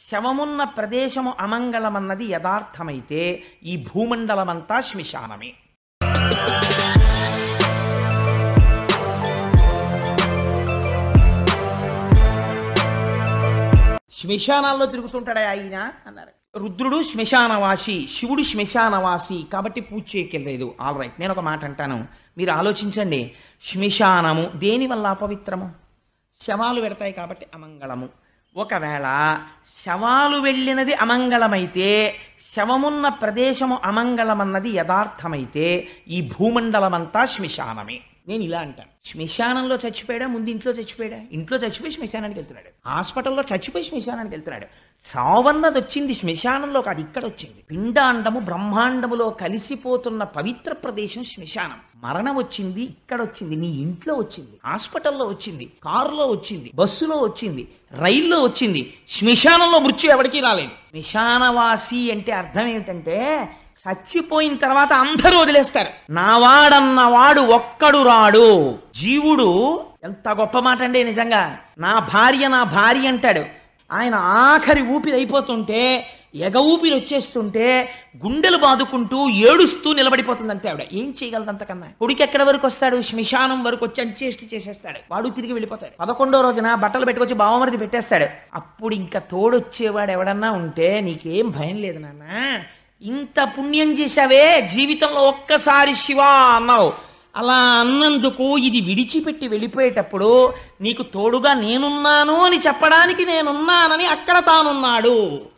శవమున్న ప్రదేశము అమంగళమన్నది యథార్థమైతే ఈ భూమండలమంతా శ్మశానమే శ్మశానాల్లో తిరుగుతుంటాడా ఆయన అన్నారు రుద్రుడు శ్మశానవాసి శివుడు శ్మశానవాసి కాబట్టి పూజ చేయకెళ్ళలేదు ఆల్ రైట్ నేను ఒక మాట అంటాను మీరు ఆలోచించండి శ్మశానము దేనివల్ల అపవిత్రము శవాలు పెడతాయి కాబట్టి అమంగళము ఒకవేళ శవాలు వెళ్ళినది అమంగళమైతే శవమున్న ప్రదేశము అమంగళమన్నది యథార్థమైతే ఈ భూమండలమంతా శ్మశానమే నేను ఇలా అంటాను శ్మశానంలో చచ్చిపోయాడా ముందు ఇంట్లో చచ్చిపోయాడా ఇంట్లో చచ్చిపోయి శ్మశానానికి వెళ్తున్నాడు హాస్పిటల్లో చచ్చిపోయి శ్మశానానికి వెళ్తున్నాడు సావన్నది వచ్చింది శ్మశానంలో కాదు ఇక్కడ వచ్చింది పిండాండము బ్రహ్మాండములో కలిసిపోతున్న పవిత్ర ప్రదేశం శ్మశానం మరణం వచ్చింది ఇక్కడ వచ్చింది నీ ఇంట్లో వచ్చింది హాస్పిటల్లో వచ్చింది కారులో వచ్చింది బస్సులో వచ్చింది రైల్లో వచ్చింది శ్మశానంలో మృత్యు ఎవరికీ రాలేదు శ్మశానవాసి అంటే అర్థం ఏమిటంటే చచ్చిపోయిన తర్వాత అందరూ వదిలేస్తారు నావాడన్నవాడు ఒక్కడు రాడు జీవుడు ఎంత గొప్ప మాట అండి నిజంగా నా భార్య నా భార్య అంటాడు ఆయన ఆఖరి ఊపిరి అయిపోతుంటే ఎగ ఊపిరి వచ్చేస్తుంటే గుండెలు బాదుకుంటూ ఏడుస్తూ నిలబడిపోతుంది అంతే ఆవిడ ఏం చేయగలదు అంతకన్నా కొడుకు ఎక్కడ వరకు వస్తాడు శ్మశానం వరకు వచ్చి అంచేష్టి చేసేస్తాడు వాడు తిరిగి వెళ్ళిపోతాడు పదకొండో రోజున బట్టలు పెట్టుకొచ్చి బావమరిది పెట్టేస్తాడు అప్పుడు ఇంకా తోడొచ్చేవాడు ఎవడన్నా ఉంటే నీకేం భయం లేదు నాన్న ఇంత పుణ్యం చేశావే జీవితంలో ఒక్కసారి శివ అన్నావు అలా అన్నందుకు ఇది విడిచిపెట్టి వెళ్ళిపోయేటప్పుడు నీకు తోడుగా నేనున్నాను అని చెప్పడానికి నేనున్నానని అక్కడ తానున్నాడు